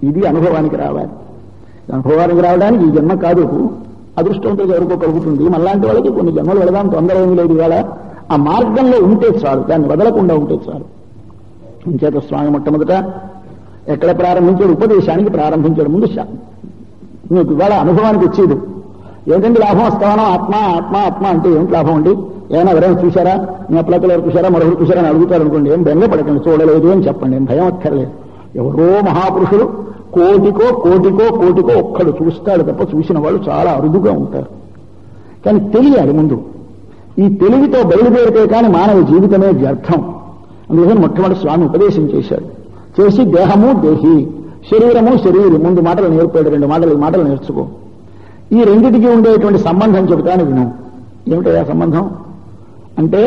ఇది అనుభవానికి రావాలి అనుభవానికి రావడానికి ఈ జన్మ కాదు అదృష్టంతో ఎవరికో కలుగుతుంది మళ్ళాంటి వాళ్ళకి కొన్ని జన్మలు వెళదాం తొందర ఏమి లేదు ఇవాళ ఆ మార్గంలో ఉంటే చాలు దాన్ని వదలకుండా ఉంటే చాలు ఇంచేత స్వామి మొట్టమొదట ఎక్కడ ప్రారంభించాడు ఉపదేశానికి ప్రారంభించాడు ముందు శా- మీకు ఇవాళ అనుభవానికి వచ్చేది ఏంటంటే లాభం వస్తావనో ఆత్మ ఆత్మ ఆత్మ అంటే ఏమిటి లాభం అండి ఏమైనా ఎవరైనా చూశారా మీ అప్పలకలు ఎవరు చూశారా మరొకరు చూశారా అని అడుగుతారు అనుకోండి ఏం బెంగపడకండి చూడలేదు అని చెప్పండి ఏం భయం అక్కర్లేదు ఎవరో మహాపురుషులు కోటికో కోటికో కోటికో ఒక్కడు చూస్తాడు తప్ప చూసిన వాళ్ళు చాలా అరుదుగా ఉంటారు కానీ తెలియాలి ముందు ఈ తెలివితో బయలుదేరితే కానీ మానవ జీవితమే వ్యర్థం అందుకని మొట్టమొదటి స్వామి ఉపదేశం చేశాడు చేసి దేహము దేహి శరీరము శరీరం ముందు మాటలు నేర్పాడు రెండు మాటలు ఈ మాటలు నేర్చుకో ఈ రెండిటికి ఉండేటువంటి సంబంధం చెబుతాను విను ఏమిటా సంబంధం అంటే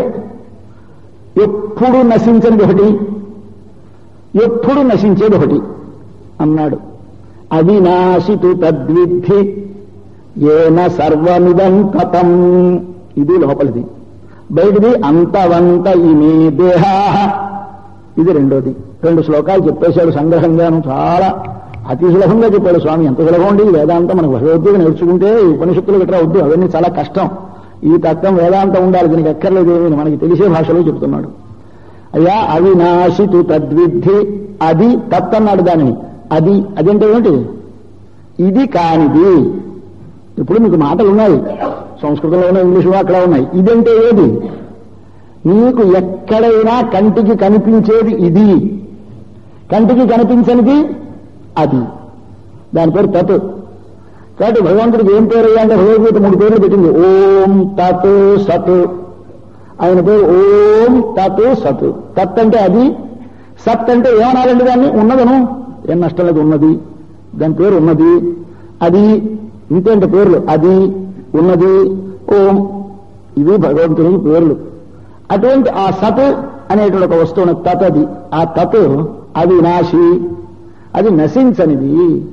ఎప్పుడు నశించనిది ఒకటి ఎప్పుడు నశించేది ఒకటి అన్నాడు అవినాశితు తద్విద్ధి ఏన సర్వమిదం కథం ఇది లోపలిది బయటిది అంతవంత ఇమే దేహా ఇది రెండోది రెండు శ్లోకాలు చెప్పేశాడు సంగ్రహంగాను చాలా అతి సులభంగా చెప్పాడు స్వామి ఎంత సులభం అండి ఈ వేదాంతం మనకు భగవద్గీత నేర్చుకుంటే ఈ ఉపనిషత్తులు గట్రా వద్దు అవన్నీ చాలా కష్టం ఈ తత్వం వేదాంతం ఉండాలి దీనికి ఎక్కర్లేదు ఏమీ మనకి తెలిసే భాషలో చెబుతున్నాడు అయ్యా అవినాశితు తద్విద్ధి అది తత్ అన్నాడు దానిని అది అదంటే ఏమిటి ఇది కానిది ఇప్పుడు మీకు మాటలు ఉన్నాయి సంస్కృతంలో ఉన్నాయి ఇంగ్లీషులో అక్కడ ఉన్నాయి ఇదంటే ఏది నీకు ఎక్కడైనా కంటికి కనిపించేది ఇది కంటికి కనిపించనిది అది దాని పేరు తత్ కాబట్టి భగవంతుడికి ఏం పేరు అంటే భగవద్గీత మూడు పేర్లు పెట్టింది ఓం తత్ సత్ ఆయన పేరు ఓం తత్ సత్ తత్ అంటే అది సత్ అంటే ఏమనాలండి దాన్ని ఉన్నదను ఏం నష్టం లేదు ఉన్నది దాని పేరు ఉన్నది అది ఇంతేంటి పేర్లు అది ఉన్నది ఓం ఇవి భగవంతునికి పేర్లు అటువంటి ఆ సత్ అనేటువంటి ఒక వస్తువును తత్ అది ఆ తత్ అవినాశి అది నశించనిది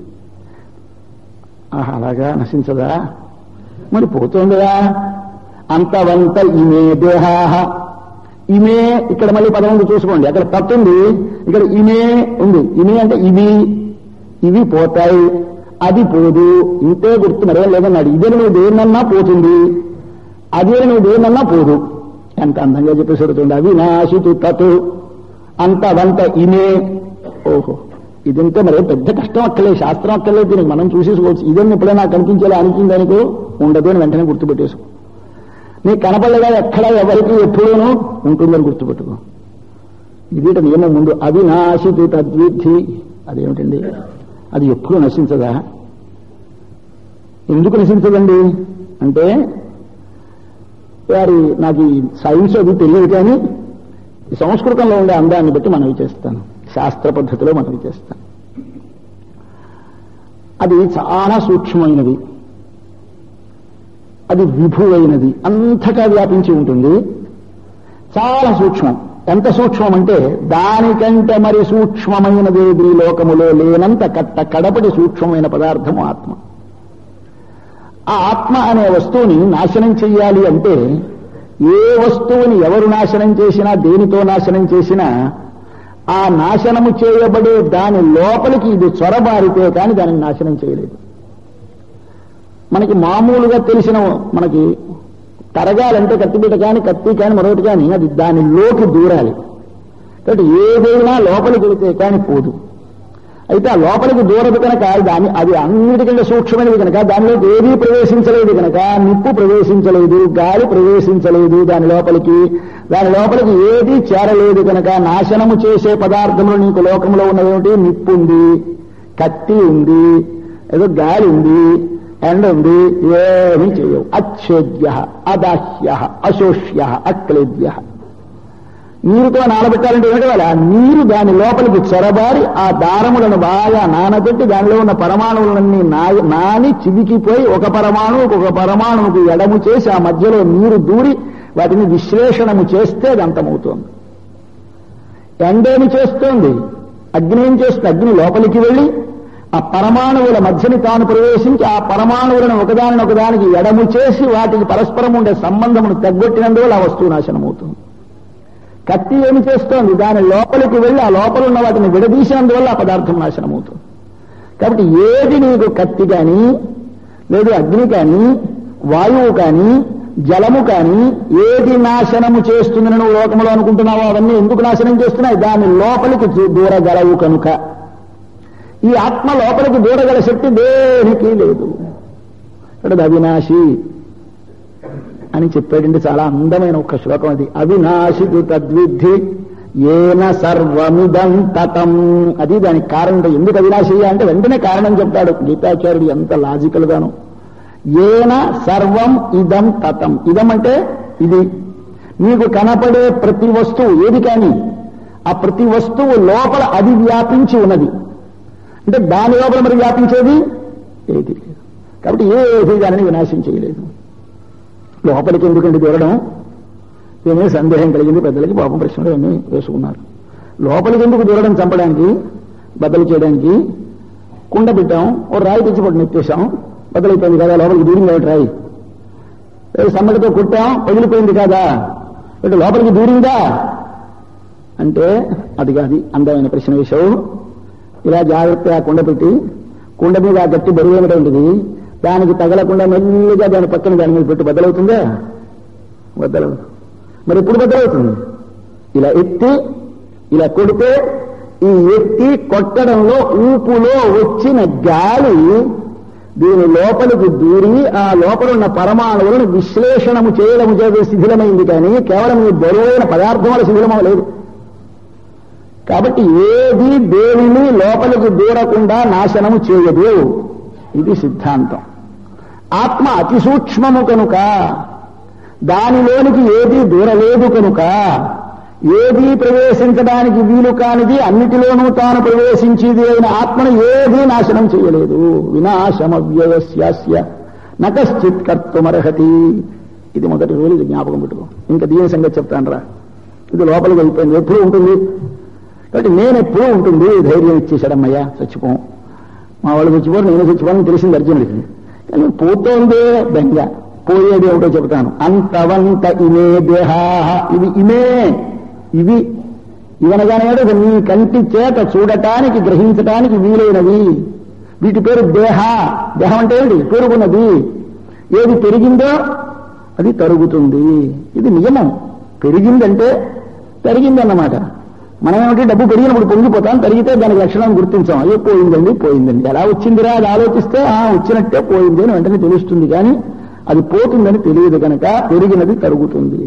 ఆహా, అలాగా నశించదా మరి పోతుందిగా అంతవంత ఇమే దేహా ఇమే ఇక్కడ మళ్ళీ పదం ఉంది చూసుకోండి అక్కడ తత్ ఉంది ఇక్కడ ఇమే ఉంది ఇమే అంటే ఇవి ఇవి పోతాయి అది పోదు ఇంతే గుర్తు మరేం లేదన్నాడు ఇదే నువ్వు దేన్నన్నా పోతుంది అదే నువ్వు దేన్నన్నా పోదు ఎంత అందంగా చెప్పేసి అవినాశితు తత్ అంతవంత ఇమే ఓహో ఇదంటే మరే పెద్ద కష్టం అక్కర్లేదు శాస్త్రం అక్కర్లేదు దీనికి మనం చూసేసుకోవచ్చు ఇదని ఎప్పుడైనా కనిపించేలా అనిపిందనుకో ఉండదు అని వెంటనే గుర్తుపెట్టేసుకో నీకు కనపడలేదా ఎక్కడ ఎవరికి ఎప్పుడూనూ ఉంటుందని గుర్తుపెట్టుకో ఇది నియమం ముందు అవినాశితు తద్విద్ధి అదేమిటండి అది ఎప్పుడు నశించదా ఎందుకు నశించదండి అంటే వారి నాకు ఈ సైన్స్ అది తెలియదు కానీ ఈ సంస్కృతంలో ఉండే అందాన్ని బట్టి మనవి చేస్తాను శాస్త్ర పద్ధతిలో మనవి చేస్తాను అది చాలా సూక్ష్మమైనది అది విభువైనది అంతటా వ్యాపించి ఉంటుంది చాలా సూక్ష్మం ఎంత సూక్ష్మం అంటే దానికంటే మరి సూక్ష్మమైనదేది లోకములో లేనంత కట్ట కడపటి సూక్ష్మమైన పదార్థము ఆత్మ ఆ ఆత్మ అనే వస్తువుని నాశనం చెయ్యాలి అంటే ఏ వస్తువుని ఎవరు నాశనం చేసినా దేనితో నాశనం చేసినా ఆ నాశనము చేయబడే దాని లోపలికి ఇది చొరబారితే కానీ దానిని నాశనం చేయలేదు మనకి మామూలుగా తెలిసిన మనకి తరగాలంటే కత్తిపీట కానీ కత్తి కానీ మరొకటి కానీ అది దానిలోకి దూరాలి కాబట్టి ఏదైనా లోపలికి వెళితే కానీ పోదు అయితే ఆ లోపలికి దూరదు కనుక దాని అది అన్నిటికంటే సూక్ష్మమైనది కనుక దానిలోకి ఏదీ ప్రవేశించలేదు కనుక నిప్పు ప్రవేశించలేదు గాలి ప్రవేశించలేదు దాని లోపలికి దాని లోపలికి ఏదీ చేరలేదు కనుక నాశనము చేసే పదార్థములు నీకు లోకంలో ఉన్నదేమిటి నిప్పు ఉంది కత్తి ఉంది ఏదో గాలి ఉంది ఎండ ఉంది ఏమీ చేయవు అచ్ఛేద్య అదాహ్య అశోష్య అక్లేద్య నీరుతో నానబెట్టాలంటే ఏమిటి వాళ్ళ ఆ నీరు దాని లోపలికి చొరబారి ఆ దారములను బాగా నానబెట్టి దానిలో ఉన్న పరమాణువులన్నీ నా- నాని చివికిపోయి ఒక పరమాణువుకు ఒక పరమాణువుకు ఎడము చేసి ఆ మధ్యలో నీరు దూరి వాటిని విశ్లేషణము చేస్తే అది అంతమవుతోంది ఎండేమి చేస్తోంది అగ్ని ఏం చేస్తుంది అగ్ని లోపలికి వెళ్ళి ఆ పరమాణువుల మధ్యని తాను ప్రవేశించి ఆ పరమాణువులను ఒకదానిని ఒకదానికి ఎడము చేసి వాటికి పరస్పరం ఉండే సంబంధమును తగ్గొట్టినందువల్ల ఆ వస్తువు నాశనం అవుతుంది కత్తి ఏమి చేస్తోంది దాని లోపలికి వెళ్ళి ఆ లోపల ఉన్న వాటిని విడదీసినందువల్ల ఆ పదార్థం నాశనం అవుతుంది కాబట్టి ఏది నీకు కత్తి కానీ లేదు అగ్ని కానీ వాయువు కానీ జలము కానీ ఏది నాశనము చేస్తుందని నువ్వు లోకంలో అనుకుంటున్నావో అవన్నీ ఎందుకు నాశనం చేస్తున్నాయి దాని లోపలికి చూ- దూరగలవు కనుక ఈ ఆత్మ లోపలికి దూరగల శక్తి దేనికి లేదు ఇక్కడ అవినాశి అని చెప్పాడండి చాలా అందమైన ఒక శ్లోకం అది అవినాశి తద్విద్ధి ఏన సర్వమిదం తతం అది దానికి కారణం ఎందుకు అవినాశి అంటే వెంటనే కారణం చెప్తాడు గీతాచార్యుడు ఎంత లాజికల్ గాను ఏన సర్వం ఇదం తతం ఇదం అంటే ఇది నీకు కనపడే ప్రతి వస్తువు ఏది కానీ ఆ ప్రతి వస్తువు లోపల అది వ్యాపించి ఉన్నది అంటే దాని లోపల మరి వ్యాపించేది ఏది లేదు కాబట్టి ఏది దానిని వినాశం చేయలేదు లోపలికి ఎందుకంటే దూరడం ఏమీ సందేహం కలిగింది పెద్దలకి పాపం ప్రశ్నలు ఏమీ వేసుకున్నారు లోపలికి ఎందుకు దూరడం చంపడానికి బద్దలు చేయడానికి కుండ పెట్టాం ఓ రాయి తెచ్చి పట్టు నెత్తేసాం బద్దలైపోయింది కదా లోపలికి దూరింది కాబట్టి రాయి ఏ సమ్మడితో కొట్టాం పగిలిపోయింది కదా ఇటు లోపలికి దూరిందా అంటే అది కాదు అందమైన ప్రశ్న వేశావు ఇలా జాగ్రత్తగా కుండ పెట్టి కుండ మీద ఆ గట్టి బరువు ఏమిటంటిది దానికి తగలకుండా మెల్లిగా దాని పక్కన దాని మీద పెట్టి బద్దలవుతుందా బద్దలవు మరి ఎప్పుడు బద్దలవుతుంది ఇలా ఎత్తి ఇలా కొడితే ఈ ఎత్తి కొట్టడంలో ఊపులో వచ్చిన గాలి దీని లోపలికి దూరి ఆ లోపల ఉన్న పరమాణువులను విశ్లేషణము చేయడము చేసే శిథిలమైంది కానీ కేవలం ఈ బరువైన పదార్థముల శిథిలమవ లేదు కాబట్టి ఏది దేనిని లోపలికి దూరకుండా నాశనము చేయదు ఇది సిద్ధాంతం ఆత్మ అతి సూక్ష్మము కనుక దానిలోనికి ఏది దూరలేదు కనుక ఏది ప్రవేశించడానికి వీలు కానిది అన్నిటిలోనూ తాను ప్రవేశించేది అయిన ఆత్మను ఏదీ నాశనం చేయలేదు వినాశమవ్యయస్యాస్య నకశ్చిత్ కర్తుమర్హతి ఇది మొదటి రోజు ఇది జ్ఞాపకం పెట్టుకో ఇంకా దీని సంగతి చెప్తాను రా ఇది లోపలికి అయిపోయింది ఎప్పుడు ఉంటుంది కాబట్టి నేను ఎప్పుడూ ఉంటుంది ధైర్యం ఇచ్చేశాడమ్మయ్యా చచ్చిపోం మా వాళ్ళు చచ్చిపోరు నేను చచ్చిపోవాలని తెలిసింది అర్జునుడికి కానీ పోతోందే బెంగ పోయేది ఏమిటో చెబుతాను అంతవంత ఇమే దేహా ఇవి ఇమే ఇవి ఇవనగానే అది నీ కంటి చేత చూడటానికి గ్రహించటానికి వీలైనవి వీటి పేరు దేహ దేహం అంటే ఏంటి పెరుగున్నది ఏది పెరిగిందో అది తరుగుతుంది ఇది నియమం పెరిగిందంటే తరిగిందన్నమాట మనం ఏమిటి డబ్బు పెరిగినప్పుడు పొంగిపోతాం తరిగితే దానికి లక్షణం గుర్తించాం అయ్యో పోయిందండి పోయిందండి ఎలా వచ్చిందిరా అది ఆలోచిస్తే ఆ వచ్చినట్టే పోయింది అని వెంటనే తెలుస్తుంది కానీ అది పోతుందని తెలియదు కనుక పెరిగినది తరుగుతుంది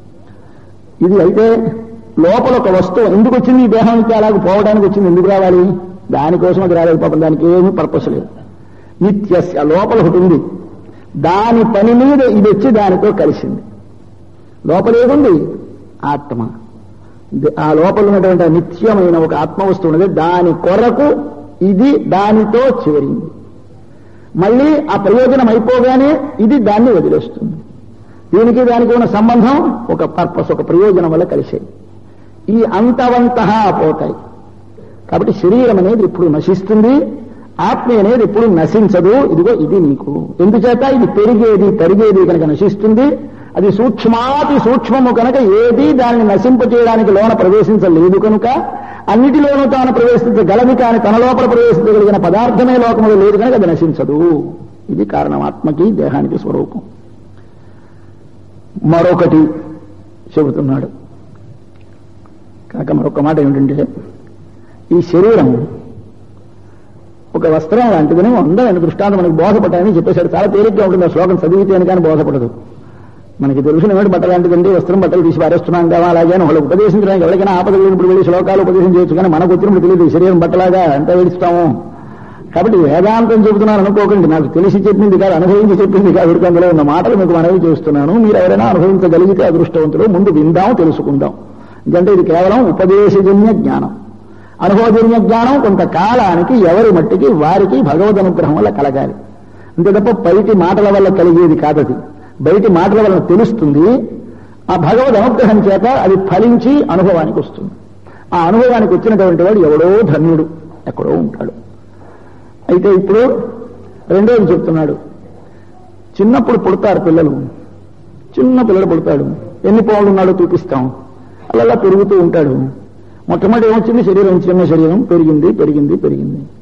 ఇది అయితే లోపల ఒక వస్తువు ఎందుకు వచ్చింది ఈ దేహానికి అలాగే పోవడానికి వచ్చింది ఎందుకు రావాలి దానికోసం అది రాలేదు పాపం దానికి ఏమీ పర్పస్ లేదు నిత్యస్య లోపల ఒకటి ఉంది దాని పని మీద ఇది వచ్చి దానితో కలిసింది లోపల ఏదుంది ఆత్మ ది- ఆ లోపల ఉన్నటువంటి ఆ నిత్యమైన ఒక ఆత్మ వస్తువు ఉన్నది దాని కొరకు ఇది దానితో చేరింది మళ్ళీ ఆ ప్రయోజనం అయిపోగానే ఇది దాన్ని వదిలేస్తుంది దీనికి దానికి ఉన్న సంబంధం ఒక పర్పస్ ఒక ప్రయోజనం వల్ల కలిసేది ఈ అంతవంతః పోతాయి కాబట్టి శరీరం అనేది ఇప్పుడు నశిస్తుంది ఆత్మ అనేది ఎప్పుడు నశించదు ఇదిగో ఇది నీకు ఎందుచేత ఇది పెరిగేది తరిగేది కనుక నశిస్తుంది అది సూక్ష్మాతి సూక్ష్మము కనుక ఏది దానిని నశింపచేయడానికి లోన ప్రవేశించలేదు కనుక అన్నిటిలోనూ తాను ప్రవేశించగలదు కానీ తన లోపల ప్రవేశించగలిగిన పదార్థమే లోకములో లేదు కనుక అది నశించదు ఇది కారణం ఆత్మకి దేహానికి స్వరూపం మరొకటి చెబుతున్నాడు కాక మరొక మాట ఏమిటంటే ఈ శరీరం ఒక వస్త్రం లాంటిదని అందమైన దృష్టాంతం మనకి బోధపడ్డాయని చెప్పేశాడు చాలా తేలిగ్గా ఉంటుంది ఆ శ్లోకం చదివితేనే కానీ బోధపడదు మనకి తెలిసిన ఏమిటి బట్ట లాంటిదండి వస్త్రం బట్టలు తీసి పారేస్తున్నాం కదా అలాగే అని వాళ్ళు ఉపదేశించడానికి ఎవరికైనా ఆపద లేనప్పుడు వెళ్ళి శ్లోకాలు ఉపదేశం చేయొచ్చు కానీ మనకు వచ్చినప్పుడు తెలియదు ఈ శరీరం బట్టలాగా ఎంత ఏడుస్తాము కాబట్టి వేదాంతం చెబుతున్నాను అనుకోకండి నాకు తెలిసి చెప్పింది కాదు అనుభవించి చెప్పింది కాదు వీరికి అందులో ఉన్న మాటలు మీకు మనవి చేస్తున్నాను మీరు ఎవరైనా అనుభవించగలిగితే అదృష్టవంతులు ముందు విందాం తెలుసుకుందాం ఎందుకంటే ఇది కేవలం ఉపదేశజన్య జ్ఞానం అనుభవజన్య జ్ఞానం కొంతకాలానికి ఎవరి మట్టికి వారికి భగవద్ అనుగ్రహం వల్ల కలగాలి అంతే తప్ప బయటి మాటల వల్ల కలిగేది కాదది బయటి మాటల వల్ల తెలుస్తుంది ఆ భగవద్ అనుగ్రహం చేత అది ఫలించి అనుభవానికి వస్తుంది ఆ అనుభవానికి వచ్చినటువంటి వాడు ఎవడో ధన్యుడు ఎక్కడో ఉంటాడు అయితే ఇప్పుడు రెండోది చెప్తున్నాడు చిన్నప్పుడు పుడతారు పిల్లలు చిన్న పిల్లడు పుడతాడు ఎన్ని పౌండ్లు ఉన్నాడో చూపిస్తాం అలా పెరుగుతూ ఉంటాడు మొట్టమొదటి ఏమొచ్చింది శరీరం చిన్న శరీరం పెరిగింది పెరిగింది పెరిగింది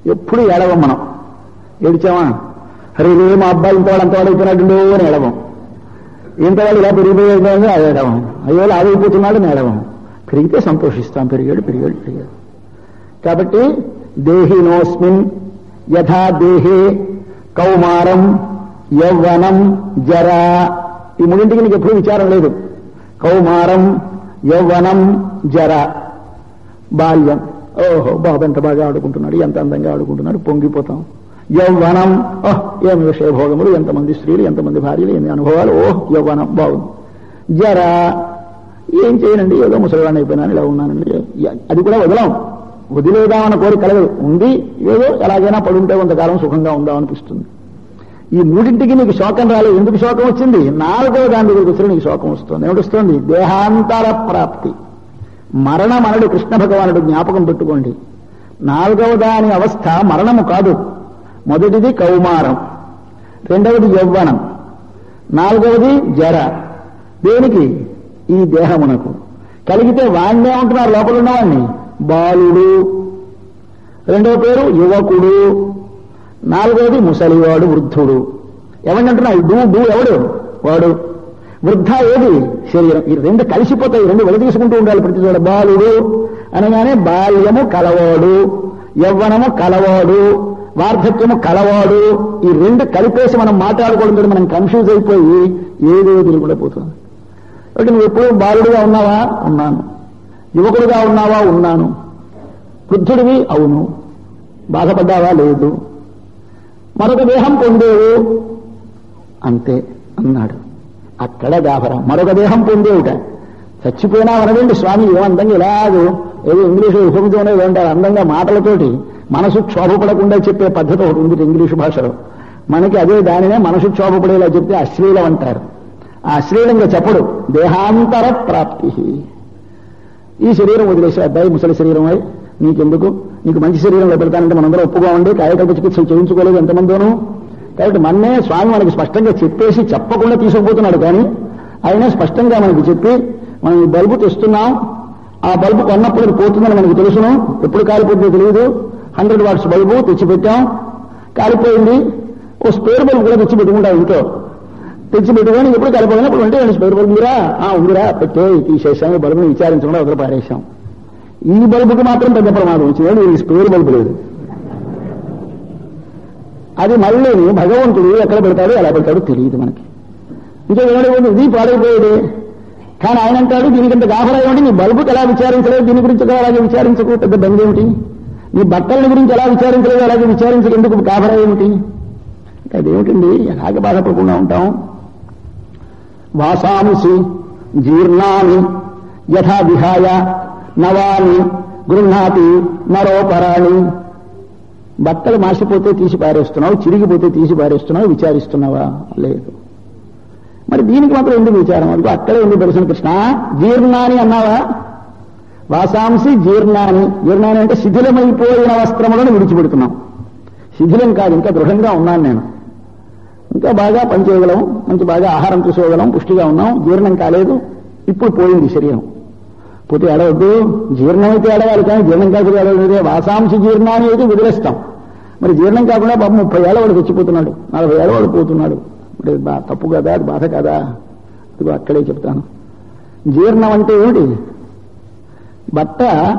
ఎప్పుడు ఏడవం మనం ఏడిచామా అరే రే మా అబ్బాయి ఇంతవాడు అంతవాడు అయిపోయినట్టు అని ఏడవం ఇంతవాడు ఇలా పెరిగిపోయాడు అది ఏడవం అయ్యో ఆగిపోతున్నాడు అని ఏడవం పెరిగితే సంతోషిస్తాం పెరిగాడు పెరిగాడు పెరిగాడు కాబట్టి దేహినోస్మిన్ యథా దేహే కౌమారం యౌవనం జరా ఈ మూడింటికి నీకు ఎప్పుడు విచారం లేదు కౌమారం యౌవనం జర బాల్యం ఓహో బాబు ఎంత బాగా ఆడుకుంటున్నాడు ఎంత అందంగా ఆడుకుంటున్నాడు పొంగిపోతాం యౌవనం ఓహ్ ఏమి విషయభోగములు ఎంతమంది స్త్రీలు ఎంతమంది భార్యలు ఎన్ని అనుభవాలు ఓహ్ యౌవనం బాగుంది జర ఏం చేయనండి ఏదో ముసలివాడిని అయిపోయినాను ఇలా ఉన్నానండి అది కూడా వదలం వదిలేదామన్న కోరిక కలగదు ఉంది ఏదో ఎలాగైనా పడుంటే కొంతకాలం సుఖంగా ఉందాం అనిపిస్తుంది ఈ మూడింటికి నీకు శోకం రాలేదు ఎందుకు శోకం వచ్చింది నాలుగో దాని దగ్గరికి వచ్చి నీకు శోకం వస్తుంది ఏమిటొస్తుంది దేహాంతర ప్రాప్తి మరణ మనడు కృష్ణ భగవానుడు జ్ఞాపకం పెట్టుకోండి నాలుగవ దాని అవస్థ మరణము కాదు మొదటిది కౌమారం రెండవది యౌవనం నాలుగవది జర దేనికి ఈ దేహమునకు కలిగితే వాణ్ణే ఉంటున్నారు లోపల ఉన్నవాణ్ణి బాలుడు రెండవ పేరు యువకుడు నాలుగవది ముసలివాడు వృద్ధుడు ఎవరిని అంటున్నాడు డూ డూ ఎవడు వాడు వృద్ధ ఏది శరీరం ఈ రెండు కలిసిపోతాయి ఈ రెండు వెలతీసుకుంటూ ఉండాలి ప్రతి చోట బాలుడు అనగానే బాల్యము కలవాడు యవ్వనము కలవాడు వార్ధక్యము కలవాడు ఈ రెండు కలిపేసి మనం మాట్లాడుకోవడం మనం కన్ఫ్యూజ్ అయిపోయి ఏదేది కూడా పోతుంది కాబట్టి నువ్వు ఎప్పుడు బాలుడుగా ఉన్నావా ఉన్నాను యువకుడుగా ఉన్నావా ఉన్నాను వృద్ధుడివి అవును బాధపడ్డావా లేదు మరొక దేహం పొందేవు అంతే అన్నాడు అక్కడ గాభరం మరొక దేహం పొందేవుట చచ్చిపోయినా అనదండి స్వామి ఏమందంగా ఇలాగో ఏదో ఇంగ్లీషు ఉపమితోనే ఉంటారు అందంగా మాటలతోటి మనసు క్షోభపడకుండా చెప్పే పద్ధతి ఒకటి ఉంది ఇంగ్లీషు భాషలో మనకి అదే దానినే మనసు క్షోభపడేలా చెప్తే అశ్లీలం అంటారు ఆ అశ్లీలంగా చెప్పడు దేహాంతర ప్రాప్తి ఈ శరీరం వదిలేసి అబ్బాయి ముసలి శరీరం అయి నీకెందుకు నీకు మంచి శరీరంలో పెడతానంటే మనందరం ఒప్పుకోండి కాయకల్ప చికిత్స చేయించుకోలేదు ఎంతమందినూ కాబట్టి మన్నే స్వామి మనకి స్పష్టంగా చెప్పేసి చెప్పకుండా తీసుకుపోతున్నాడు కానీ ఆయన స్పష్టంగా మనకి చెప్పి మనం ఈ బల్బు తెస్తున్నాం ఆ బల్బు కొన్నప్పుడు అది పోతుందని మనకు తెలుసును ఎప్పుడు కాలిపోతుందో తెలియదు హండ్రెడ్ వాట్స్ బల్బు తెచ్చిపెట్టాం కాలిపోయింది ఓ స్పేర్ బల్బు కూడా తెచ్చి పెట్టుకుంటాం ఇంట్లో తెచ్చి పెట్టుకొని ఎప్పుడు కాలిపోయినప్పుడు అంటే స్పేర్ బల్బు ఉందిరా ఆ ఉందిరా పెట్టే తీసేసాం ఈ బల్బుని విచారించకుండా వదిలి పారేశాం ఈ బల్బుకి మాత్రం పెద్ద ప్రమాదం వచ్చింది ఈ స్పేర్ బల్బు లేదు అది మళ్ళీ భగవంతుడు ఎక్కడ పెడతాడో ఎలా పెడతాడో తెలియదు మనకి ఇంకా ఏమైనా ఇది పాడైపోయేది కానీ ఆయన అంటాడు దీనికంత గాభరా ఏమిటి నీ బల్బుకి ఎలా విచారించలేదు దీని గురించి కూడా అలాగే విచారించకు పెద్ద బంద్ ఏమిటి నీ బట్టల గురించి ఎలా విచారించలేదు అలాగే విచారించక ఎందుకు గాభరా ఏమిటి ఇంకా అదేమిటండి ఎలాగ బాధపడకుండా ఉంటాం వాసాంసి జీర్ణాని యథా విహాయ నవాని గృహాతి నరోపరాణి బట్టలు మాసిపోతే తీసి పారేస్తున్నావు చిరిగిపోతే తీసి పారేస్తున్నావు విచారిస్తున్నావా లేదు మరి దీనికి మాత్రం ఎందుకు విచారం అది అక్కడే ఎందుకు దర్శన కృష్ణ జీర్ణాని అన్నావా వాసాంసి జీర్ణాని జీర్ణాని అంటే శిథిలమైపోయిన వస్త్రములను విడిచిపెడుతున్నాం శిథిలం కాదు ఇంకా దృఢంగా ఉన్నాను నేను ఇంకా బాగా పనిచేయగలం మంచి బాగా ఆహారం తీసుకోగలం పుష్టిగా ఉన్నాం జీర్ణం కాలేదు ఇప్పుడు పోయింది శరీరం పోతే ఏడవద్దు జీర్ణమైతే ఏడవాలి కానీ జీర్ణం కాకపోతే ఏడవలేదే వాసాంశ జీర్ణాన్ని అయితే వదిలేస్తాం మరి జీర్ణం కాకుండా పాపం ముప్పై ఏళ్ళ వాడు చచ్చిపోతున్నాడు నలభై ఏళ్ళ వాడు పోతున్నాడు మరి బా తప్పు కదా అది బాధ కదా ఇదిగో అక్కడే చెప్తాను జీర్ణం అంటే ఏమిటి బట్ట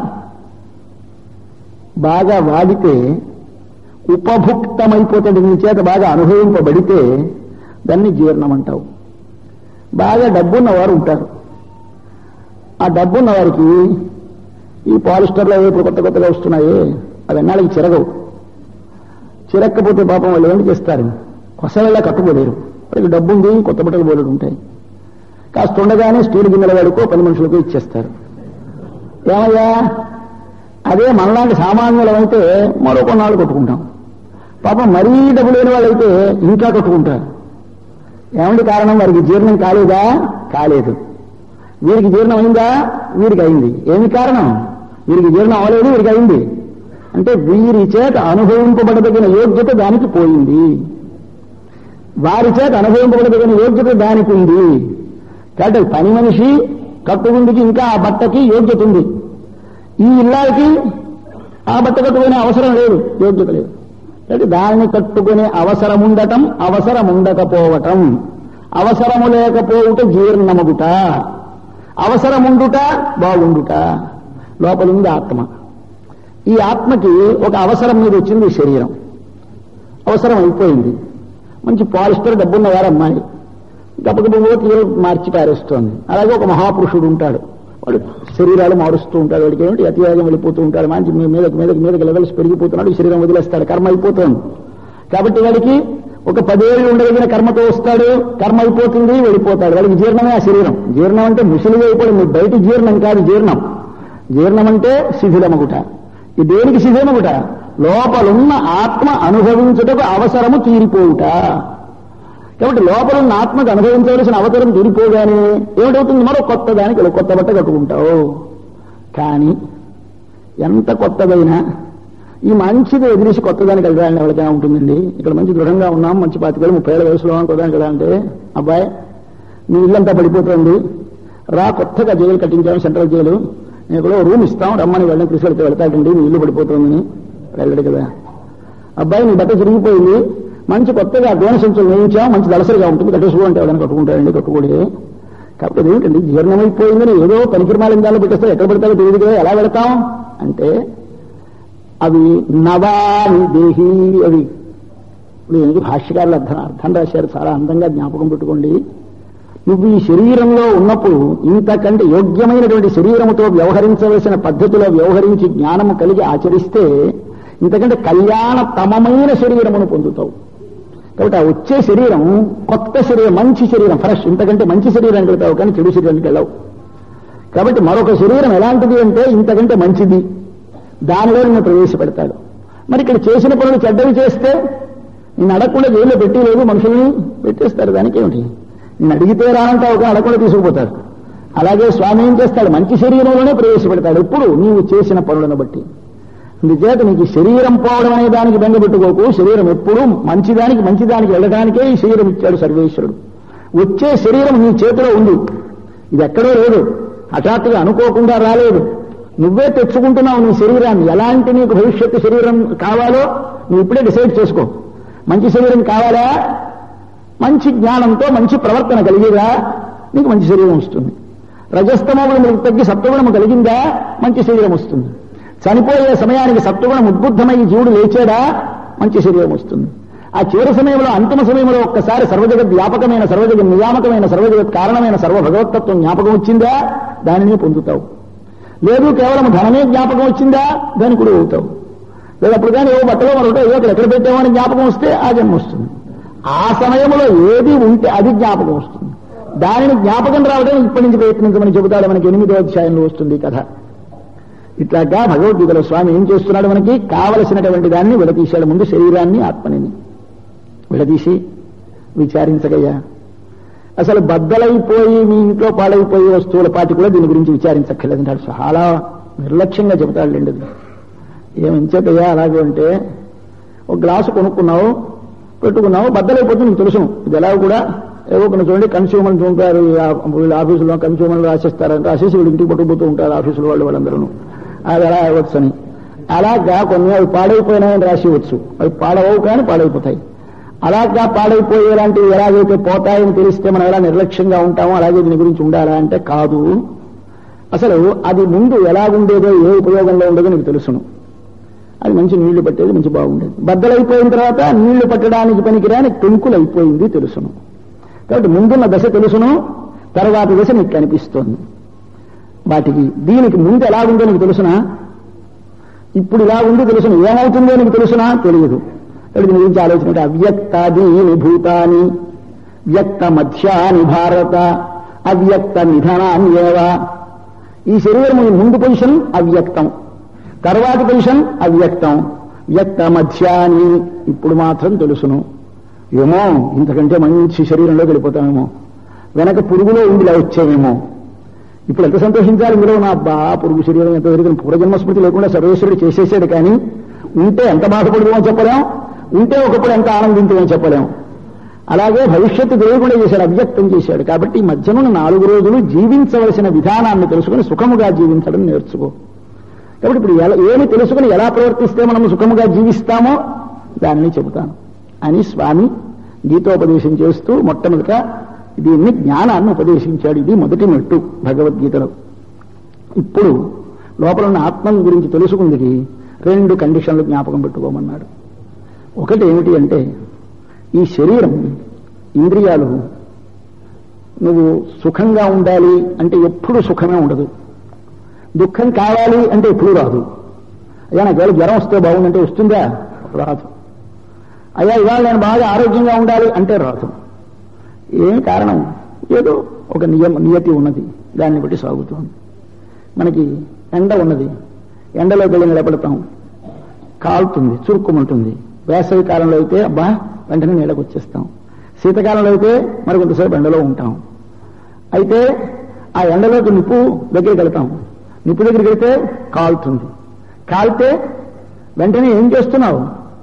బాగా వాడితే ఉపభుక్తమైపోతుంది నీ చేత బాగా అనుభవింపబడితే దాన్ని జీర్ణం అంటావు బాగా డబ్బున్నవారు ఉంటారు ఆ డబ్బున్న వారికి ఈ పాలిస్టర్లో ఇప్పుడు కొత్త కొత్తగా వస్తున్నాయి అవి ఎన్నాళ్ళకి చిరగవు చిరక్కపోతే పాపం వాళ్ళు ఏమిటి చేస్తారు కొసలలా కట్టుకోలేరు వాళ్ళకి డబ్బు ఉంది కొత్త బట్టలు బోలెడు ఉంటాయి కాస్త ఉండగానే స్టీల్ గిన్నెల వాడికో పని మనుషులకు ఇచ్చేస్తారు ఏమయ్యా అదే మనలాంటి సామాన్యులమైతే మరో కొన్నాళ్ళు కొట్టుకుంటాం పాపం మరీ డబ్బు లేని వాళ్ళైతే ఇంకా కట్టుకుంటారు ఏమండి కారణం వారికి జీర్ణం కాలేదా కాలేదు వీరికి జీర్ణం అయిందా వీరికి అయింది ఏమి కారణం వీరికి జీర్ణం అవ్వలేదు వీరికి అయింది అంటే వీరి చేత అనుభవింపబడదగిన యోగ్యత దానికి పోయింది వారి చేత అనుభవింపబడదగిన యోగ్యత దానికి ఉంది కాబట్టి పని మనిషి కట్టుకుందికి ఇంకా ఆ బట్టకి యోగ్యత ఉంది ఈ ఇల్లాలకి ఆ బట్ట కట్టుకునే అవసరం లేదు యోగ్యత లేదు అంటే దానిని కట్టుకునే అవసరం ఉండటం అవసరం ఉండకపోవటం అవసరము లేకపోవుట జీర్ణమగుట అవసరముండుట బాగుండుట లోపలుంది ఆత్మ ఈ ఆత్మకి ఒక అవసరం మీద వచ్చింది ఈ శరీరం అవసరం అయిపోయింది మంచి పాలిస్టర్ డబ్బున్న వారు అమ్మాయి గబగబో తీరు మార్చి పారేస్తోంది అలాగే ఒక మహాపురుషుడు ఉంటాడు వాడు శరీరాలు మారుస్తూ ఉంటాడు వాడికి ఏమిటి అతివేగం వెళ్ళిపోతూ ఉంటాడు మంచి మీ- మీదకి మీదకి మీదకి లెవెల్స్ పెరిగిపోతున్నాడు ఈ శరీరం వదిలేస్తాడు కర్మ అయిపోతుంది కాబట్టి వాడికి ఒక పదేళ్ళు ఉండగలిగిన కర్మతో వస్తాడు కర్మ అయిపోతుంది వెళ్ళిపోతాడు వాడికి జీర్ణమే ఆ శరీరం జీర్ణం అంటే ముసిలిగా అయిపోవడం మీ బయట జీర్ణం కాదు జీర్ణం జీర్ణం అంటే శిథిలమగుట ఈ దేనికి శిథిలమగుట లోపలున్న ఆత్మ అనుభవించుటకు అవసరము తీరిపోవుట కాబట్టి లోపల ఉన్న ఆత్మకు అనుభవించవలసిన అవసరం తీరిపోగానే ఏమిటవుతుంది మరో కొత్త దానికి ఇలా కొత్త బట్ట కట్టుకుంటావు కానీ ఎంత కొత్తదైనా ఈ మంచిది ఎదిరిసి కొత్తదానికి వెళ్ళడానికి ఎవరికైనా ఉంటుందండి ఇక్కడ మంచి దృఢంగా ఉన్నాం మంచి పాతికేళ్ళు ముప్పై ఏళ్ళ వయసులో ఉన్నాం కొత్తదానికి కదా అంటే అబ్బాయి మీ ఇల్లంతా పడిపోతుంది రా కొత్తగా జైలు కట్టించాము సెంట్రల్ జైలు నేను కూడా రూమ్ ఇస్తాం రమ్మని వెళ్ళని తీసుకెళ్తే వెళ్తాడండి మీ ఇల్లు పడిపోతుందని వెళ్ళడు కదా అబ్బాయి నీ బట్ట చిరిగిపోయింది మంచి కొత్తగా గోన సంచులు వేయించాం మంచి దళసరిగా ఉంటుంది కట్టేసుకో అంటే ఎవరైనా కట్టుకుంటాడండి కట్టుకోడే కాబట్టి అదేమిటండి జీర్ణమైపోయిందని ఏదో పనికిరమాలిందాలు పెట్టేస్తే ఎక్కడ పెడతారో తెలియదు కదా ఎలా పెడతాం అంటే అవి నవాని దేహి అవి ఇప్పుడు ఎందుకు భాష్యకారులు అర్థం అర్థం రాశారు చాలా అందంగా జ్ఞాపకం పెట్టుకోండి నువ్వు ఈ శరీరంలో ఉన్నప్పుడు ఇంతకంటే యోగ్యమైనటువంటి శరీరముతో వ్యవహరించవలసిన పద్ధతిలో వ్యవహరించి జ్ఞానము కలిగి ఆచరిస్తే ఇంతకంటే కళ్యాణతమమైన శరీరమును పొందుతావు కాబట్టి ఆ వచ్చే శరీరం కొత్త శరీరం మంచి శరీరం ఫ్రెష్ ఇంతకంటే మంచి శరీరానికి వెళ్తావు కానీ చెడు శరీరానికి వెళ్ళవు కాబట్టి మరొక శరీరం ఎలాంటిది అంటే ఇంతకంటే మంచిది దానిలో నిన్ను ప్రవేశపెడతాడు మరి ఇక్కడ చేసిన పనులు చెడ్డవి చేస్తే నిన్ను అడగకుండా జైల్లో పెట్టి లేదు మనుషుల్ని పెట్టేస్తారు దానికి ఏమిటి నిన్ను అడిగితే రానంటే ఒక అడగకుండా తీసుకుపోతాడు అలాగే స్వామి ఏం చేస్తాడు మంచి శరీరంలోనే ప్రవేశపెడతాడు ఎప్పుడు నీవు చేసిన పనులను బట్టి అందుచేత నీకు ఈ శరీరం పోవడం అనే దానికి బెంగ పెట్టుకోకు శరీరం ఎప్పుడు మంచిదానికి మంచిదానికి వెళ్ళడానికే ఈ శరీరం ఇచ్చాడు సర్వేశ్వరుడు వచ్చే శరీరం నీ చేతిలో ఉంది ఇది ఎక్కడో లేదు హఠాత్తుగా అనుకోకుండా రాలేదు నువ్వే తెచ్చుకుంటున్నావు నీ శరీరాన్ని ఎలాంటి నీకు భవిష్యత్తు శరీరం కావాలో నువ్వు ఇప్పుడే డిసైడ్ చేసుకో మంచి శరీరం కావాలా మంచి జ్ఞానంతో మంచి ప్రవర్తన కలిగేదా నీకు మంచి శరీరం వస్తుంది రజస్తమములు మీకు తగ్గి సత్వగుణము కలిగిందా మంచి శరీరం వస్తుంది చనిపోయే సమయానికి సత్వగుణం ఉద్బుద్ధమై జీవుడు లేచాడా మంచి శరీరం వస్తుంది ఆ చివరి సమయంలో అంతిమ సమయంలో ఒక్కసారి సర్వజగత్ వ్యాపకమైన సర్వజగత్ నియామకమైన సర్వజగత్ కారణమైన సర్వ భగవతత్వం జ్ఞాపకం వచ్చిందా దానిని పొందుతావు లేదు కేవలం ధనమే జ్ఞాపకం వచ్చిందా దానికి కూడా అవుతావు లేదా అప్పుడు కానీ ఏవో బట్టలో మరొకటో ఏదో అక్కడ ఎక్కడ పెట్టామో అని జ్ఞాపకం వస్తే ఆ జన్మ వస్తుంది ఆ సమయంలో ఏది ఉంటే అది జ్ఞాపకం వస్తుంది దానిని జ్ఞాపకం రావడం ఇప్పటి నుంచి ప్రయత్నించమని చెబుతాడు మనకి ఎనిమిదో అధ్యాయంలో వస్తుంది ఈ కథ ఇట్లాగా భగవద్గీతలో స్వామి ఏం చేస్తున్నాడు మనకి కావలసినటువంటి దాన్ని విడదీశాడు ముందు శరీరాన్ని ఆత్మని విడదీసి విచారించగయ్యా అసలు బద్దలైపోయి మీ ఇంట్లో పాడైపోయే వస్తువుల పాటి కూడా దీని గురించి విచారించక్కర్లేదు అంటాడు చాలా నిర్లక్ష్యంగా చెబుతాడు ఏమించేటయ్యా అలాగే అంటే ఒక గ్లాసు కొనుక్కున్నావు పెట్టుకున్నావు బద్దలైపోతే నీకు తెలుసును ఇది ఎలా కూడా ఏవో కొన్ని చూడండి కన్స్యూమర్స్ ఉంటారు ఈ ఆ- వీళ్ళ ఆఫీసులో కన్స్యూమర్లు రాసిస్తారంటే రాసేసి వీళ్ళు ఇంటికి పట్టుకుపోతూ ఉంటారు ఆఫీసుల వాళ్ళు వాళ్ళందరూ అది ఎలా అవ్వచ్చు అని అలాగా కొన్ని అవి పాడైపోయినాయని రాసివచ్చు అవి పాడవవు కానీ పాడైపోతాయి అలాగా పాడైపోయేలాంటివి ఎలాగైతే పోతాయని తెలిస్తే మనం ఎలా నిర్లక్ష్యంగా ఉంటామో అలాగే దీని గురించి ఉండాలా అంటే కాదు అసలు అది ముందు ఎలాగుండేదో ఏ ఉపయోగంలో ఉండదో నీకు తెలుసును అది మంచి నీళ్లు పట్టేది మంచి బాగుండేది బద్దలైపోయిన తర్వాత నీళ్లు పట్టడానికి పనికిరాని పెంకులు అయిపోయింది తెలుసును కాబట్టి ముందున్న దశ తెలుసును తర్వాత దశ నీకు కనిపిస్తోంది వాటికి దీనికి ముందు ఎలాగుందో నీకు తెలుసునా ఇప్పుడు ఇలా ఉంది తెలుసును ఏమవుతుందో నీకు తెలుసునా తెలియదు కాబట్టి దీని గురించి ఆలోచన అవ్యక్తాదీని భూతాని వ్యక్త మధ్యాని భారత అవ్యక్త నిధనాన్యేవ ఈ శరీరం ముందు పొజిషన్ అవ్యక్తం తర్వాతి పొజిషన్ అవ్యక్తం వ్యక్త మధ్యాని ఇప్పుడు మాత్రం తెలుసును ఏమో ఇంతకంటే మంచి శరీరంలో వెళ్ళిపోతామేమో వెనక పురుగులో ఉండి ఇలా వచ్చామేమో ఇప్పుడు ఎంత సంతోషించాలి ఇందులో నా అబ్బా పురుగు శరీరం ఎంత పెరిగిన పూర్వజన్మ స్మృతి లేకుండా సర్వేశ్వరుడు చేసేసాడు కానీ ఉంటే ఎంత బాధపడదామో చెప్పలేం ఉంటే ఒకప్పుడు ఎంత ఆనందించమో చెప్పలేం అలాగే భవిష్యత్తు తెలియకుండా చేశాడు అవ్యక్తం చేశాడు కాబట్టి ఈ మధ్యనున్న నాలుగు రోజులు జీవించవలసిన విధానాన్ని తెలుసుకుని సుఖముగా జీవించడం నేర్చుకో కాబట్టి ఇప్పుడు ఎలా ఏమి తెలుసుకుని ఎలా ప్రవర్తిస్తే మనం సుఖముగా జీవిస్తామో దానిని చెబుతాను అని స్వామి గీతోపదేశం చేస్తూ మొట్టమొదట దీన్ని జ్ఞానాన్ని ఉపదేశించాడు ఇది మొదటి మెట్టు భగవద్గీతలో ఇప్పుడు లోపల ఉన్న ఆత్మ గురించి తెలుసుకుందికి రెండు కండిషన్లు జ్ఞాపకం పెట్టుకోమన్నాడు ఒకటి ఏమిటి అంటే ఈ శరీరం ఇంద్రియాలు నువ్వు సుఖంగా ఉండాలి అంటే ఎప్పుడు సుఖమే ఉండదు దుఃఖం కావాలి అంటే ఎప్పుడు రాదు అయ్యా నాకు ఏదో జ్వరం వస్తే బాగుందంటే వస్తుందా రాదు అయ్యా ఇవాళ నేను బాగా ఆరోగ్యంగా ఉండాలి అంటే రాదు ఏం కారణం ఏదో ఒక నియమ నియతి ఉన్నది దాన్ని బట్టి సాగుతుంది మనకి ఎండ ఉన్నది ఎండలోకి వెళ్ళి నిలబడతాం కాలుతుంది చురుక్కుమంటుంది వేసవి కాలంలో అయితే అబ్బా వెంటనే నీళ్ళకి వచ్చేస్తాం శీతకాలంలో అయితే మరి కొంతసేపు ఎండలో ఉంటాం అయితే ఆ ఎండలోకి నిప్పు దగ్గరికి వెళ్తాం నిప్పు దగ్గరికి వెళ్తే కాలుతుంది కాలితే వెంటనే ఏం చేస్తున్నావు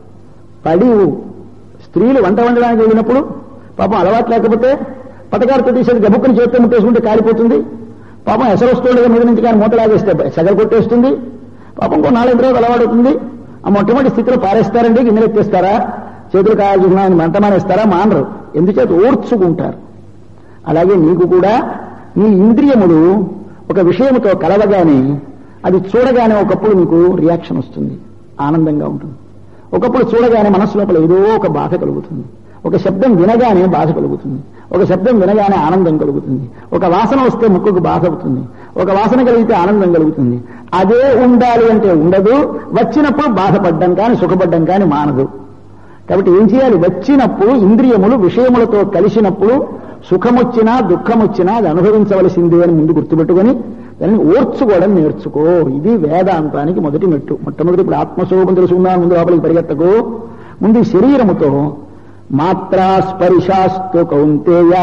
పడి స్త్రీలు వంట వండడానికి వెళ్ళినప్పుడు పాపం అలవాటు లేకపోతే పటకారుతో తీసేది గబుక్కుని చేతితో ముట్టేసుకుంటే కాలిపోతుంది పాపం ఎసరు వస్తుండగా మీద నుంచి కానీ మూత లాగేస్తే సెగలు కొట్టేస్తుంది పాపం కొన్నాళ్ళ తర్వాత అలవాటు అవుతుంది ఆ మొట్టమొదటి స్థితిలో పారేస్తారండి గిన్నెలు ఎత్తేస్తారా చేతులు కాల్చుకున్నాయని మంట మానేస్తారా మానరు ఎందుచేత ఓర్చుకుంటారు అలాగే నీకు కూడా నీ ఇంద్రియములు ఒక విషయముతో కలవగానే అది చూడగానే ఒకప్పుడు నీకు రియాక్షన్ వస్తుంది ఆనందంగా ఉంటుంది ఒకప్పుడు చూడగానే మనసు లోపల ఏదో ఒక బాధ కలుగుతుంది ఒక శబ్దం వినగానే బాధ కలుగుతుంది ఒక శబ్దం వినగానే ఆనందం కలుగుతుంది ఒక వాసన వస్తే ముక్కుకు బాధ అవుతుంది ఒక వాసన కలిగితే ఆనందం కలుగుతుంది అదే ఉండాలి అంటే ఉండదు వచ్చినప్పుడు బాధపడ్డం కానీ సుఖపడ్డం కానీ మానదు కాబట్టి ఏం చేయాలి వచ్చినప్పుడు ఇంద్రియములు విషయములతో కలిసినప్పుడు సుఖమొచ్చినా దుఃఖమొచ్చినా అది అనుభవించవలసిందే అని ముందు గుర్తుపెట్టుకొని దాన్ని ఓర్చుకోవడం నేర్చుకో ఇది వేదాంతానికి మొదటి మెట్టు మొట్టమొదటి ఇప్పుడు ఆత్మస్వరూపం తెలుసుకుందాం ముందు లోపలికి పరిగెత్తకు ముందు ఈ శరీరముతో మాత్రా స్పర్శాస్తు కౌంతేయ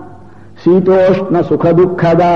శీతోష్ణ సుఖ దుఃఖదా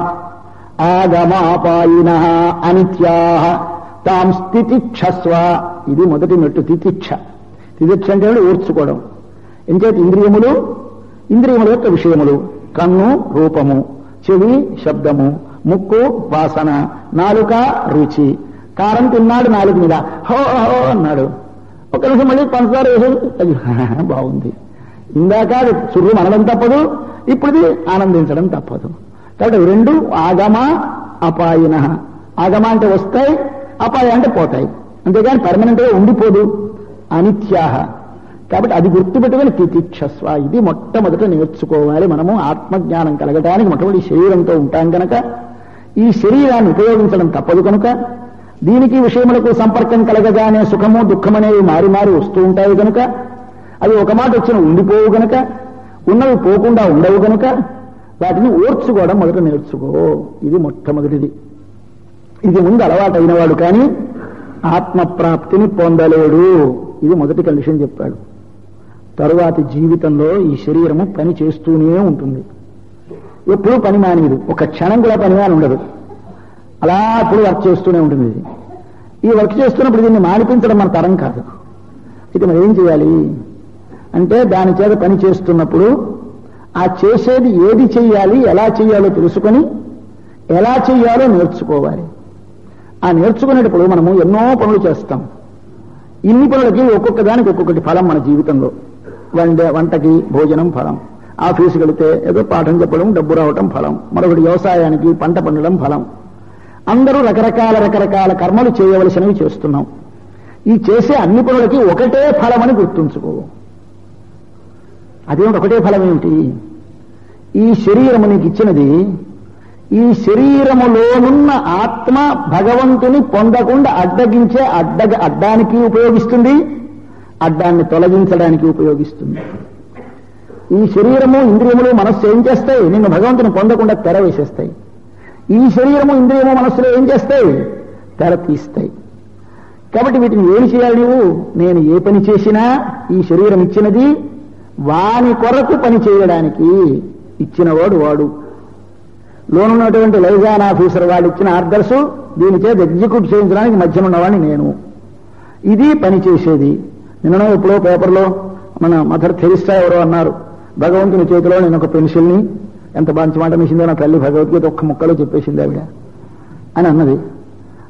ఆగమాపాయిన అనిత్యా తాం స్థితిక్షస్వ ఇది మొదటి మెట్టు తితిక్ష తితిక్ష అంటే ఓర్చుకోవడం ఎంచేత ఇంద్రియములు ఇంద్రియముల యొక్క విషయములు కన్ను రూపము చెవి శబ్దము ముక్కు వాసన నాలుక రుచి కారం తిన్నాడు నాలుగు మీద హో హో అన్నాడు ఒక నిమిషం మళ్ళీ పంచదార వేసి అది బాగుంది ఇందాక అది చుర్రు మనడం తప్పదు ఇప్పుడుది ఆనందించడం తప్పదు కాబట్టి అవి రెండు ఆగమ అపాయిన ఆగమ అంటే వస్తాయి అపాయ అంటే పోతాయి అంతేగాని పర్మనెంట్ గా ఉండిపోదు అనిత్యాహ కాబట్టి అది గుర్తుపెట్టుకుని తితిక్షస్వ ఇది మొట్టమొదట నేర్చుకోవాలి మనము ఆత్మజ్ఞానం కలగడానికి మొట్టమొదటి శరీరంతో ఉంటాం కనుక ఈ శరీరాన్ని ఉపయోగించడం తప్పదు కనుక దీనికి విషయములకు సంపర్కం కలగగానే సుఖము దుఃఖమనేవి మారి మారి వస్తూ ఉంటాయి కనుక అవి ఒక మాట వచ్చిన ఉండిపోవు గనుక ఉన్నవి పోకుండా ఉండవు గనుక వాటిని ఓర్చుకోవడం మొదట నేర్చుకో ఇది మొట్టమొదటిది ఇది ముందు అలవాటు అయినవాడు కానీ ఆత్మప్రాప్తిని పొందలేడు ఇది మొదటి కండిషన్ చెప్పాడు తరువాతి జీవితంలో ఈ శరీరము పని చేస్తూనే ఉంటుంది ఎప్పుడూ పని మానేది ఒక క్షణం కూడా పని మాని ఉండదు అలా అప్పుడు వర్క్ చేస్తూనే ఉంటుంది ఇది ఈ వర్క్ చేస్తున్నప్పుడు దీన్ని మానిపించడం మన తరం కాదు ఇది మనం ఏం చేయాలి అంటే దాని చేత పని చేస్తున్నప్పుడు ఆ చేసేది ఏది చెయ్యాలి ఎలా చెయ్యాలో తెలుసుకొని ఎలా చెయ్యాలో నేర్చుకోవాలి ఆ నేర్చుకునేటప్పుడు మనము ఎన్నో పనులు చేస్తాం ఇన్ని పనులకి ఒక్కొక్క దానికి ఒక్కొక్కటి ఫలం మన జీవితంలో వంట వంటకి భోజనం ఫలం ఆఫీసుకి వెళితే ఏదో పాఠం చెప్పడం డబ్బు రావటం ఫలం మరొకటి వ్యవసాయానికి పంట పండడం ఫలం అందరూ రకరకాల రకరకాల కర్మలు చేయవలసినవి చేస్తున్నాం ఈ చేసే అన్ని పనులకి ఒకటే ఫలమని గుర్తుంచుకో అదేమిటి ఒకటే ఫలం ఏమిటి ఈ శరీరము నీకు ఇచ్చినది ఈ శరీరములోనున్న ఆత్మ భగవంతుని పొందకుండా అడ్డగించే అడ్డ అడ్డానికి ఉపయోగిస్తుంది అడ్డాన్ని తొలగించడానికి ఉపయోగిస్తుంది ఈ శరీరము ఇంద్రియములు మనస్సు ఏం చేస్తాయి నిన్ను భగవంతుని పొందకుండా తెర వేసేస్తాయి ఈ శరీరము ఇంద్రియము మనస్సులో ఏం చేస్తాయి తెర తీస్తాయి కాబట్టి వీటిని ఏమి చేయాలి నువ్వు నేను ఏ పని చేసినా ఈ శరీరం ఇచ్చినది వాని కొరకు పని చేయడానికి ఇచ్చినవాడు వాడు లోనున్నటువంటి లైజాన్ ఆఫీసర్ వాళ్ళు ఇచ్చిన ఆర్డర్స్ దీని చేత ఎగ్జిక్యూట్ చేయించడానికి మధ్యన ఉన్నవాడిని నేను ఇది పని చేసేది నిన్న ఎప్పుడో పేపర్లో మన మదర్ థెరిస్టా ఎవరో అన్నారు భగవంతుని చేతిలో నేను ఒక పెన్సిల్ని ఎంత మంచి మాట మిసిందో నా తల్లి భగవద్గీత ఒక్క ముక్కలో చెప్పేసింది ఆవిడ అని అన్నది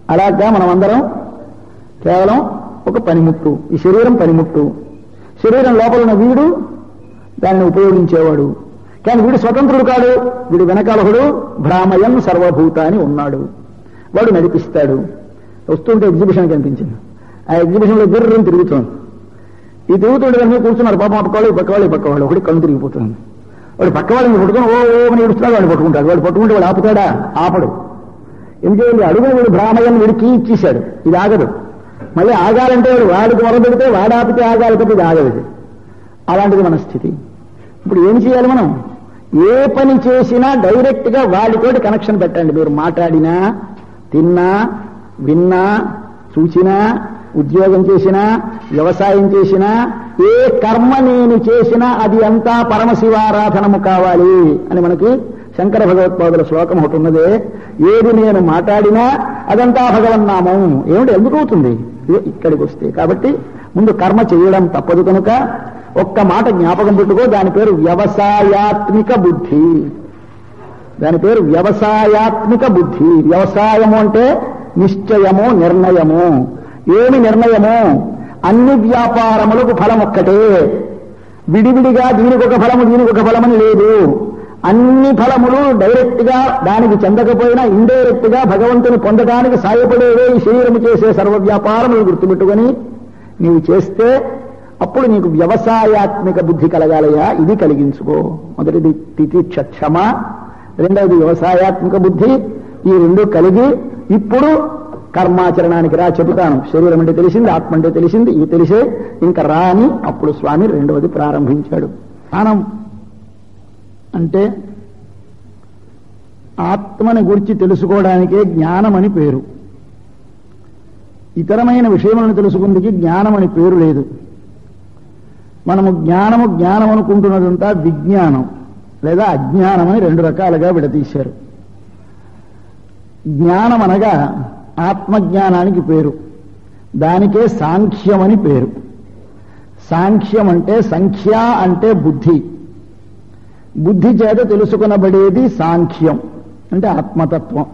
అలాగా మనం అందరం కేవలం ఒక పనిముట్టు ఈ శరీరం పనిముట్టు శరీరం లోపల ఉన్న వీడు దాన్ని ఉపయోగించేవాడు కానీ వీడు స్వతంత్రుడు కాడు వీడు వెనకాల ఒకడు భ్రామయం సర్వభూతాని ఉన్నాడు వాడు నడిపిస్తాడు వస్తుంటే ఎగ్జిబిషన్ కనిపించింది ఆ ఎగ్జిబిషన్లో గిర్రం తిరుగుతోంది ఈ తిరుగుతుండే దాని మీద కూర్చున్నారు పాపం పక్క వాళ్ళు ఈ పక్క వాళ్ళు ఈ పక్క వాళ్ళు ఒకటి కళ్ళు తిరిగిపోతుంది వాడు పక్క వాళ్ళని పట్టుకొని ఓ ఓ అని ఏడుస్తున్నాడు వాడు పట్టుకుంటాడు వాడు పట్టుకుంటే వాడు ఆపుతాడా ఆపడు ఎందుకంటే అడుగున వీడు బ్రాహ్మయ్యని వీడు కీ ఇచ్చేశాడు ఇది ఆగదు మళ్ళీ ఆగాలంటే వాడు వాడికి మొర పెడితే వాడు ఆపితే ఆగాలి తప్ప ఇది ఆగదు ఇది. అలాంటిది మన స్థితి ఇప్పుడు ఏం చేయాలి మనం ఏ పని చేసినా డైరెక్ట్ గా వాడితోటి కనెక్షన్ పెట్టండి మీరు మాట్లాడినా తిన్నా విన్నా చూసినా ఉద్యోగం చేసినా వ్యవసాయం చేసినా ఏ కర్మ నేను చేసినా అది అంతా పరమశివారాధనము కావాలి అని మనకి శంకర భగవత్పాదుల శ్లోకం ఒకటి ఉన్నదే ఏది నేను మాట్లాడినా అదంతా భగవన్నామం ఏమిటి ఎందుకు అవుతుంది ఇదిగో ఇక్కడికి వస్తే కాబట్టి ముందు కర్మ చేయడం తప్పదు కనుక ఒక్క మాట జ్ఞాపకం పెట్టుకో దాని పేరు వ్యవసాయాత్మిక బుద్ధి దాని పేరు వ్యవసాయాత్మిక బుద్ధి వ్యవసాయము అంటే నిశ్చయము నిర్ణయము ఏమి నిర్ణయము అన్ని వ్యాపారములకు ఫలం ఒక్కటే విడివిడిగా దీనికి ఒక ఫలము దీనికి ఒక ఫలమని లేదు అన్ని ఫలములు డైరెక్ట్ గా దానికి చెందకపోయినా ఇండైరెక్ట్ గా భగవంతుని పొందడానికి సాయపడేవే ఈ శరీరము చేసే సర్వ వ్యాపారములు గుర్తుపెట్టుకొని నీవు చేస్తే అప్పుడు నీకు వ్యవసాయాత్మిక బుద్ధి కలగాలయా ఇది కలిగించుకో మొదటిది తితిక్ష క్షమ రెండవది వ్యవసాయాత్మిక బుద్ధి ఈ రెండు కలిగి ఇప్పుడు కర్మాచరణానికి రా చెబుతాను శరీరం అంటే తెలిసింది ఆత్మ అంటే తెలిసింది ఇది తెలిసే ఇంకా రా అని అప్పుడు స్వామి రెండవది ప్రారంభించాడు జ్ఞానం అంటే ఆత్మని గురించి తెలుసుకోవడానికే జ్ఞానం అని పేరు ఇతరమైన విషయములను తెలుసుకుందికి జ్ఞానం అని పేరు లేదు మనము జ్ఞానము జ్ఞానం అనుకుంటున్నదంతా విజ్ఞానం లేదా అజ్ఞానం అని రెండు రకాలుగా విడదీశారు జ్ఞానం అనగా ఆత్మజ్ఞానానికి పేరు దానికే సాంఖ్యం అని పేరు సాంఖ్యం అంటే సంఖ్య అంటే బుద్ధి బుద్ధి చేత తెలుసుకునబడేది సాంఖ్యం అంటే ఆత్మతత్వం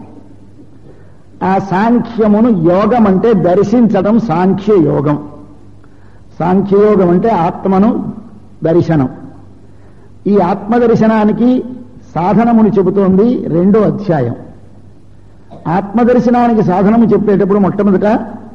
ఆ సాంఖ్యమును యోగం అంటే దర్శించడం సాంఖ్య యోగం సాంఖ్యయోగం అంటే ఆత్మను దర్శనం ఈ ఆత్మ దర్శనానికి సాధనముని చెబుతోంది రెండో అధ్యాయం ఆత్మదర్శనానికి సాధనము చెప్పేటప్పుడు మొట్టమొదట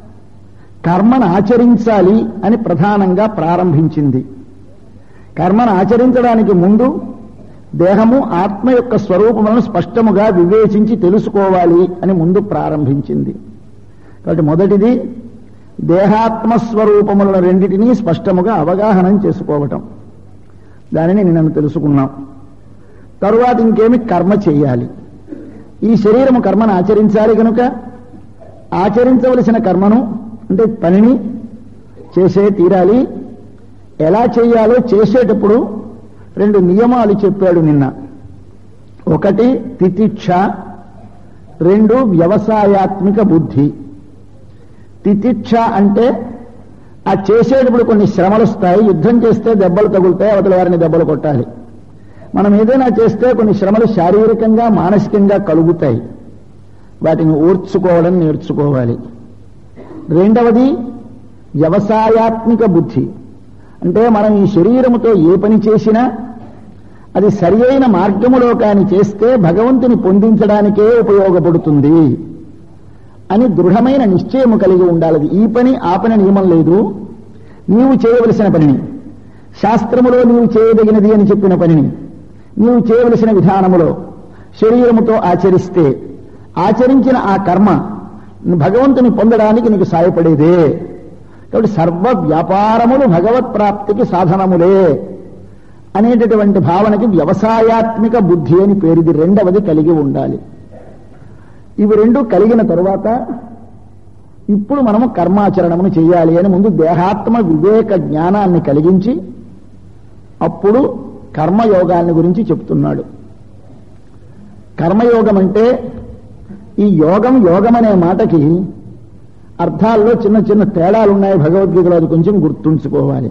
కర్మను ఆచరించాలి అని ప్రధానంగా ప్రారంభించింది కర్మను ఆచరించడానికి ముందు దేహము ఆత్మ యొక్క స్వరూపములను స్పష్టముగా వివేచించి తెలుసుకోవాలి అని ముందు ప్రారంభించింది కాబట్టి మొదటిది దేహాత్మ స్వరూపములను రెండింటినీ స్పష్టముగా అవగాహనం చేసుకోవటం దానిని నేను తెలుసుకున్నాం తరువాత ఇంకేమి కర్మ చేయాలి ఈ శరీరము కర్మను ఆచరించాలి కనుక ఆచరించవలసిన కర్మను అంటే పనిని చేసే తీరాలి ఎలా చేయాలో చేసేటప్పుడు రెండు నియమాలు చెప్పాడు నిన్న ఒకటి తితిక్ష రెండు వ్యవసాయాత్మిక బుద్ధి తితిక్ష అంటే ఆ చేసేటప్పుడు కొన్ని శ్రమలు వస్తాయి యుద్ధం చేస్తే దెబ్బలు తగులుతాయి అవతల వారిని దెబ్బలు కొట్టాలి మనం ఏదైనా చేస్తే కొన్ని శ్రమలు శారీరకంగా మానసికంగా కలుగుతాయి వాటిని ఓర్చుకోవడం నేర్చుకోవాలి రెండవది వ్యవసాయాత్మిక బుద్ధి అంటే మనం ఈ శరీరముతో ఏ పని చేసినా అది సరి అయిన మార్గములో కాని చేస్తే భగవంతుని పొందించడానికే ఉపయోగపడుతుంది అని దృఢమైన నిశ్చయము కలిగి ఉండాలి ఈ పని ఆ పని నియమం లేదు నీవు చేయవలసిన పనిని శాస్త్రములో నీవు చేయదగినది అని చెప్పిన పనిని నీవు చేయవలసిన విధానములో శరీరముతో ఆచరిస్తే ఆచరించిన ఆ కర్మ భగవంతుని పొందడానికి నీకు సాయపడేదే కాబట్టి సర్వ వ్యాపారములు భగవత్ ప్రాప్తికి సాధనములే అనేటటువంటి భావనకి వ్యవసాయాత్మిక బుద్ధి అని పేరుది రెండవది కలిగి ఉండాలి ఇవి రెండు కలిగిన తరువాత ఇప్పుడు మనము కర్మాచరణమును చేయాలి అని ముందు దేహాత్మ వివేక జ్ఞానాన్ని కలిగించి అప్పుడు కర్మయోగాన్ని గురించి చెప్తున్నాడు కర్మయోగం అంటే ఈ యోగం యోగం అనే మాటకి అర్థాల్లో చిన్న చిన్న తేడాలు ఉన్నాయి భగవద్గీతలో అది కొంచెం గుర్తుంచుకోవాలి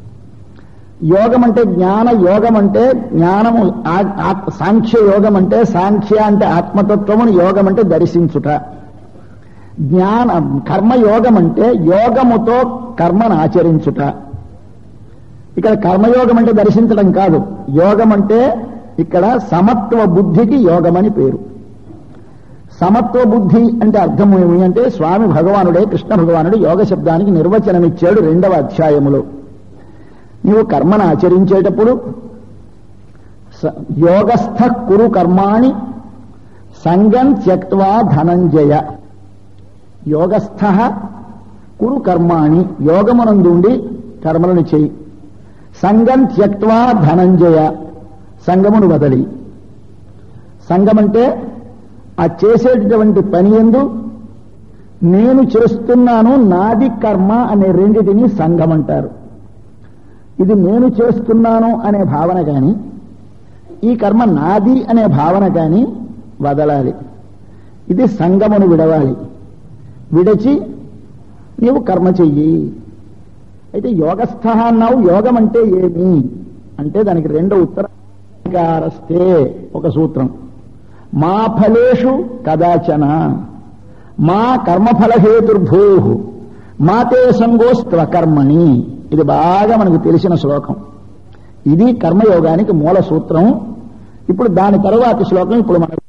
యోగం అంటే జ్ఞాన యోగం అంటే జ్ఞానము ఆ- ఆ- సాంఖ్య యోగం అంటే సాంఖ్య అంటే ఆత్మతత్వమును యోగం అంటే దర్శించుట జ్ఞాన కర్మయోగం అంటే యోగముతో కర్మను ఆచరించుట ఇక్కడ కర్మయోగం అంటే దర్శించడం కాదు యోగం అంటే ఇక్కడ సమత్వ బుద్ధికి యోగమని పేరు సమత్వ బుద్ధి అంటే అర్థం ఏమి అంటే స్వామి భగవానుడే కృష్ణ భగవానుడు యోగ శబ్దానికి నిర్వచనం ఇచ్చాడు రెండవ అధ్యాయములో నీవు కర్మను ఆచరించేటప్పుడు స- యోగస్థ కురు కర్మాణి సంగం త్యక్వా ధనంజయ యోగస్థ కురు కర్మాణి యోగమునందుండి కర్మలను చేయి సంగం త్యక్వా ధనంజయ సంగమును వదలి సంగం అంటే ఆ చేసేటటువంటి పని ఎందు నేను చేస్తున్నాను నాది కర్మ అనే రెండిటిని సంఘం అంటారు ఇది నేను చేస్తున్నాను అనే భావన కానీ ఈ కర్మ నాది అనే భావన కానీ వదలాలి ఇది సంగమును విడవాలి విడచి నీవు కర్మ చెయ్యి అయితే యోగస్థ అన్నావు యోగం అంటే ఏమి అంటే దానికి రెండో ఉత్తరారస్తే ఒక సూత్రం మా ఫలేషు కదాచన మా కర్మఫలహేతుర్భూ మాతే సంగోస్త్వ కర్మణి ఇది బాగా మనకు తెలిసిన శ్లోకం ఇది కర్మయోగానికి మూల సూత్రం ఇప్పుడు దాని తరువాతి శ్లోకం ఇప్పుడు మనకు